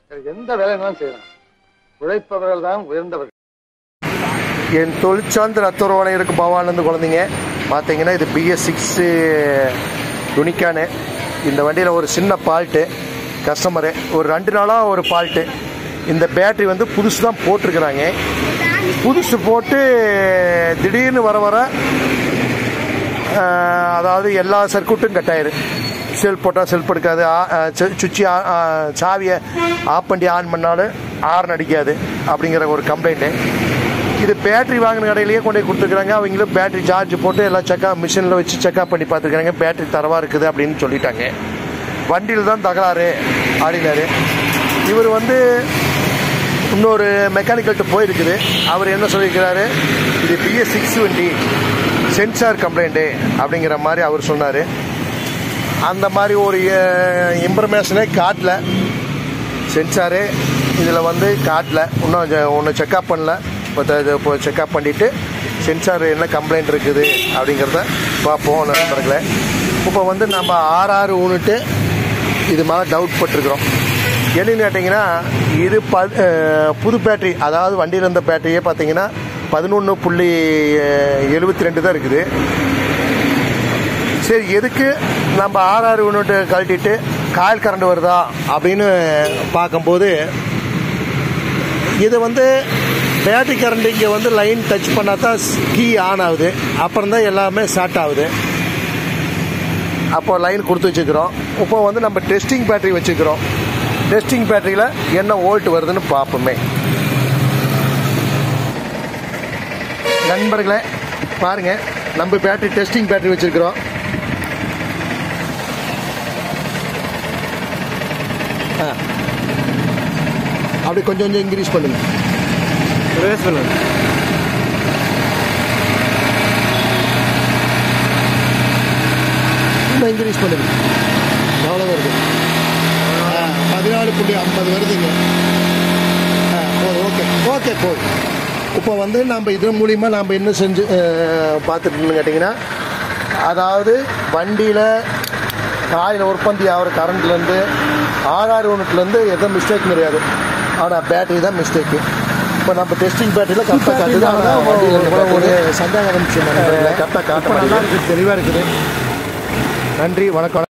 எந்த வேலைனாலும் செய்யலாம் உழைப்பவர்கள் தான் உயர்ந்தவர்கள் என் தொழிற்சார்ந்த ரத்த உறவான இருக்கு பவான்லேருந்து குழந்தைங்க பார்த்தீங்கன்னா இது பிஎஸ் சிக்ஸு யுனிக்கானு இந்த வண்டியில் ஒரு சின்ன ஃபால்ட்டு கஸ்டமரு ஒரு ரெண்டு நாளாக ஒரு ஃபால்ட்டு இந்த பேட்டரி வந்து புதுசு தான் போட்டிருக்கிறாங்க புதுசு போட்டு திடீர்னு வர வர ஆஹ், அதாவது எல்லா சர்க்குட்டும் கட் ஆயிரு செல் போட்டால் செல்ஃப் எடுக்காது சுவிட்சு சாவியை ஆஃப் பண்ணி ஆன் பண்ணாலும் ஆர்ன் அடிக்காது அப்படிங்கிற ஒரு கம்ப்ளைண்ட்டு இது பேட்டரி வாங்கின கடையிலேயே கொண்டு போய் கொடுத்துருக்காங்க அவங்களும் பேட்டரி சார்ஜ் போட்டு எல்லாம் செக்அப் மிஷினில் வச்சு செக்அப் பண்ணி பார்த்துருக்காங்க பேட்டரி தரவாக இருக்குது அப்படின்னு சொல்லிட்டாங்க வண்டியில் தான் தகராறு அப்படின்னாரு இவர் வந்து இன்னொரு மெக்கானிக்கல்கிட்ட போயிருக்குது அவர் என்ன சொல்லியிருக்கிறாரு இது பிஎஸ் சிக்ஸ் வண்டி சென்சார் கம்ப்ளைண்ட்டு அப்படிங்கிற மாதிரி அவர் சொன்னார் அந்த மாதிரி ஒரு இன்ஃபர்மேஷனே காட்டல சென்சாரு இதில் வந்து காட்டல இன்னும் ஒன்று செக்அப் பண்ணல இப்போ இது இப்போ செக்அப் பண்ணிவிட்டு சென்சார் என்ன கம்ப்ளைண்ட் இருக்குது அப்படிங்கிறத பார்ப்போம் நண்பர்களே இப்போ வந்து நம்ம ஆறு ஆறு யூனிட்டு இது மேலே டவுட் பட்டிருக்கிறோம் என்னன்னு கேட்டிங்கன்னா இது ப அஹ், புது பேட்டரி அதாவது வண்டியில் இருந்த பேட்டரியே பார்த்தீங்கன்னா பதினொன்று புள்ளி எழுபத்தி ரெண்டு தான் இருக்குது சரி எதுக்கு நம்ம ஆர்ஆர் யூனிட் கழட்டிட்டு காயில் கரண்ட் வருதா அப்படின்னு பார்க்கும்போது இது வந்து பேட்டரி கரண்ட் இங்கே வந்து லைன் டச் பண்ணால் தான் கீ ஆன் ஆகுது அப்புறம் தான் எல்லாமே ஸ்டார்ட் ஆகுது அப்போ லைன் கொடுத்து வச்சுக்கிறோம் இப்போ வந்து நம்ம டெஸ்டிங் பேட்டரி வச்சுக்கிறோம் டெஸ்டிங் பேட்டரியில் என்ன வோல்ட் வருதுன்னு பார்ப்போமே நண்பர்களே பாருங்க நம்ம பேட்டரி டெஸ்டிங் பேட்டரி வச்சிருக்கிறோம் ஆ. அப்படி கொஞ்சம் கொஞ்சம் இன்க்ரீஸ் பண்ணுங்க ரேஸ் பண்ணுங்க இன்னும் இன்க்ரீஸ் பண்ணுங்க எவ்வளோ வருது ஆ, பதினாலு புள்ளி ஐம்பது வருதுங்க ஆ, போதும் ஓகே ஓகே போதும் இப்போ வந்து நம்ம இது மூலிமா நம்ம என்ன செஞ்சு பார்த்துட்டு கேட்டிங்கன்னா அதாவது வண்டியில் காயில் உற்பத்தி ஆகிற கரண்ட்லேருந்து ஆர்ஆர் யூனிட்லேருந்து எதுவும் மிஸ்டேக் கிடையாது ஆனால் பேட்டரி தான் மிஸ்டேக்கு இப்போ நம்ம டெஸ்டிங் பேட்டரியில் கரெக்டாக காட்டுது ஆனால் வண்டியில் ஒரு சந்தேகம் வந்துச்சு கரெக்டாக காட்ட நல்லா இருக்குது தெளிவா இருக்குது நன்றி வணக்கம்